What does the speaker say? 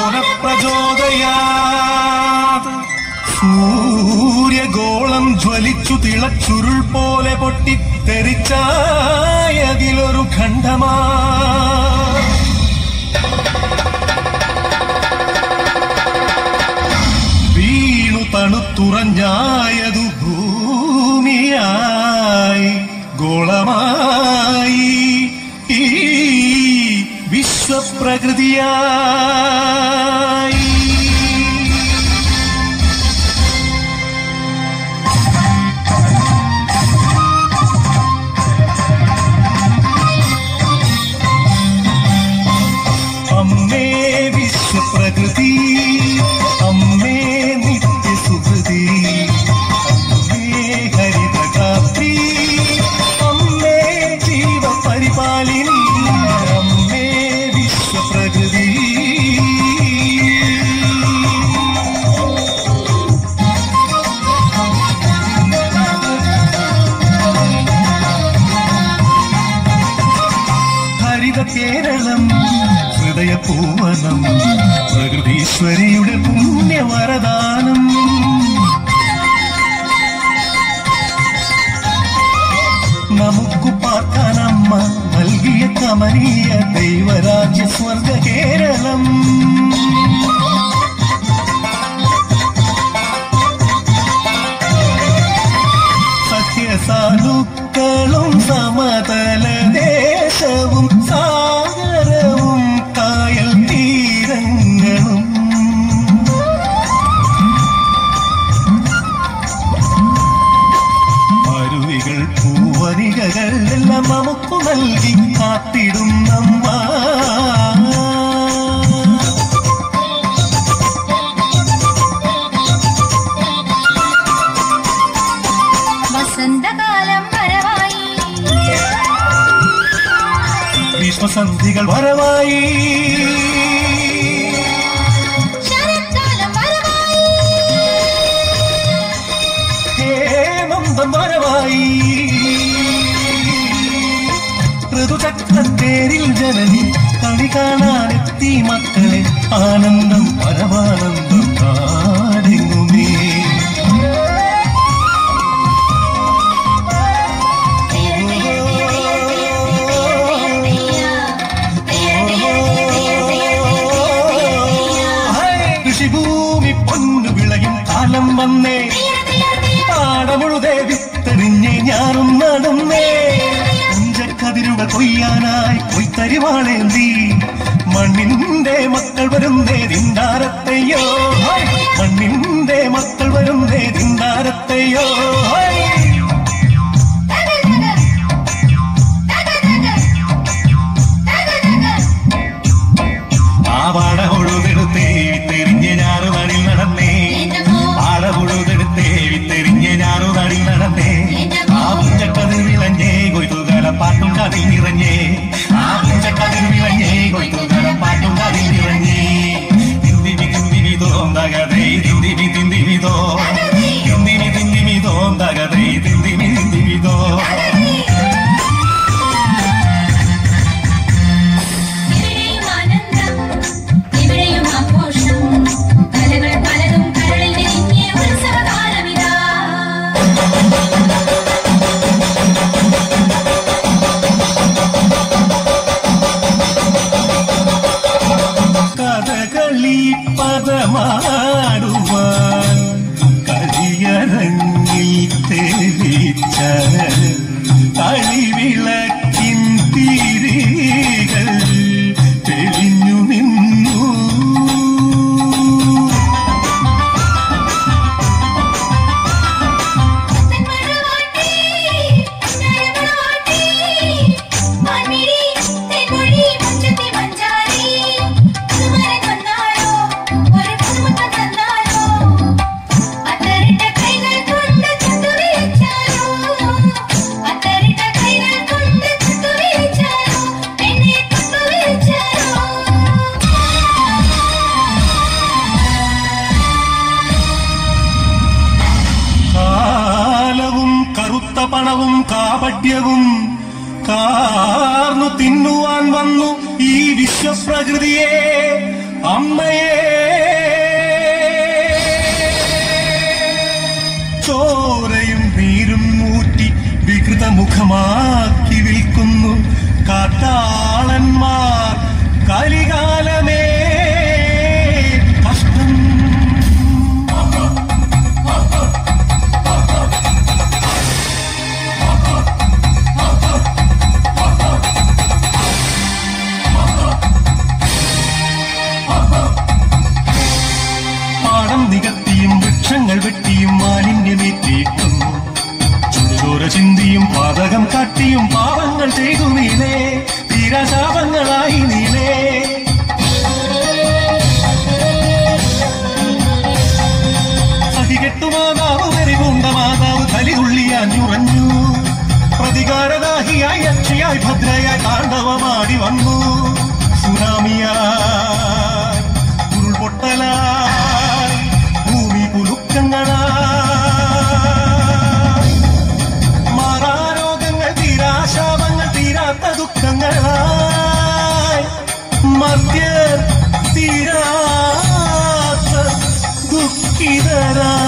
ഘോര പ്രചോദയാത് സൂര്യഗോളം ജ്വലിച്ചു തിളച്ചുരുൾ പോലെ പൊട്ടിത്തെറിച്ചായതിലൊരു ഖണ്ഡമാ വീണു തണുത്തുറഞ്ഞായതു ഭൂമിയായി ഗോളമായി ഈ വിശ്വപ്രകൃതിയായി അമ്മേ വിശ്വപ്രകൃതി അമ്മേ നിത്യസുഹൃതി അമ്മേ ഹരിതഗാത്രി അമ്മേ ജീവപരിപാലിനി അമ്മേ വിശ്വപ്രകൃതി ഹരിത കേരളം ഹൃദയപൂവനം പ്രകൃതീശ്വരിയുടെ പുണ്യവരദാനം നമുക്കു പാർക്കാനമ്മ നൽകിയ കമനീയ ദൈവരാജ്യ സ്വർഗ കേരളം സഖ്യസാധുക്കളും സമതല ദേശവും സാഗരവും കായൽ തീരങ്ങളും അരുവികൾ പൂവനികകൾ എല്ലാം നമുക്കു നൽകി കാത്തിടും നമ്മ വസന്തകാലം വരവായി ഭീഷ്മസന്ധികൾ വരവായി ശരത്കാലം വരവായി ഹേമന്തം വരവായി ഋതുചക്രത്തേരിൽ ജനനി കളി കാണാനെത്തി മക്കളെ ആനന്ദം പരമാനന്ദം കാടെങ്ങുമേ കൃഷിഭൂമി പൊന്നു വിളയും കാലം വന്നേ പാടമുഴുതേ വിത്തെറിഞ്ഞ് ഞാനും നടന്നേ കുഞ്ചക്കതിരുകൾ കൊയ്യാനായി കൊയ്ത്തരിവാളേന്തി മണ്ണിന്റെ മക്കൾ വരുന്നേ ദിണ്ടാരത്തെയോ ഹൈ! മണ്ണിന്റെ മക്കൾ വരുന്നേ ദിണ്ടാരത്തെയോ ഹൈ! ആ പാട മുഴുതെടുത്തേ വിത്തെറിഞ്ഞ് ഞാറുതടിൽ നടന്നേ പാട മുഴുതെടുത്തേ വിത്തെറിഞ്ഞ് ഞാറുതടിൽ നടന്നേ ആ പുഞ്ചക്കതിർ വിളഞ്ഞേ കൊയ്ത്തുകാല പാട്ടും കതിൽ നിറഞ്ഞേ ആ പുഞ്ചക്കതിർ വിളഞ്ഞേ കൊയ്ത്തുകാല പാട്ടും കതിൽ നിറഞ്ഞേ തിന്തിമി തിന്തിമി തോന്തകതേ തിന്തിമി തിന്തിമി തോ തിന്തിമി തിന്തിമി തോന്തകതേ തിന്തിമി തിന്തിമി തോ ഇവിടെയും ആനന്ദം ഇവിടെയും ആഘോഷം കലകൾ പലതും കരളിൽ വിരിഞ്ഞ ഉത്സവകാലമിതാ കഥകളി പദമാടുവാൻ കരിയരങ്ങിൽ തെളിച്ച കളിവിളക്കിൻ തിരികൾ തെളിഞ്ഞു നിന്നു തെന്മഴവാട്ടി നരമണവാട്ടി മാൻമിഴി തെൻമൊഴി മുറ്റത്തെ മഞ്ചാരി പുതുമഴ തന്നാലോ ഒരു പുതുമുത്തം തന്നാലോ അത്തറിട്ട കൈകൾ കൊണ്ട് ചുട്ടുവീഴ്ച്ചാലോ അത്തറിട്ട കൈകൾ കൊണ്ട് ചുട്ടുവീഴ്ച്ചാലോ എന്നെ ചുട്ടുവീഴ്ച്ചാലോ കാലവും കറുത്ത പണവും കാപട്യവും കാർന്നു തിന്നുവാൻ വന്നു ഈ വിശ്വപ്രകൃതിയെ അമ്മയെ ചോരയും നീരും ഊറ്റി വികൃതമുഖമാക്കി വിൽക്കുന്നു കാട്ടാളന്മാർ കലികാലമേ കഷ്ടം പാടം നികത്തിയും വൃക്ഷങ്ങൾ വെട്ടിയും മാലിന്യമേറ്റിയിട്ടും ചോര ചിന്തിയും പാതകം കാട്ടിയും പാവങ്ങൾ ചെയ്തു നീലേ തീരാശാപങ്ങളായി നീലേ സഹികെട്ടു മാതാവ് വെറിപൂണ്ട മാതാവ് കലിതുള്ളിയാഞ്ഞുറഞ്ഞു പ്രതികാരദാഹിയായി അക്ഷയായി ഭദ്രയായി താണ്ഡവമാടി വന്നു സുനാമിയായി ഉരുൾപൊട്ടലായി ഭൂമി കുലുക്കങ്ങളായി മാറാരോഗങ്ങൾ തീരാശാപങ്ങൾ തീരാത്ത ദുഃഖങ്ങളായി മധ്യർ തീരാത്ത ദുഃഖിതരായി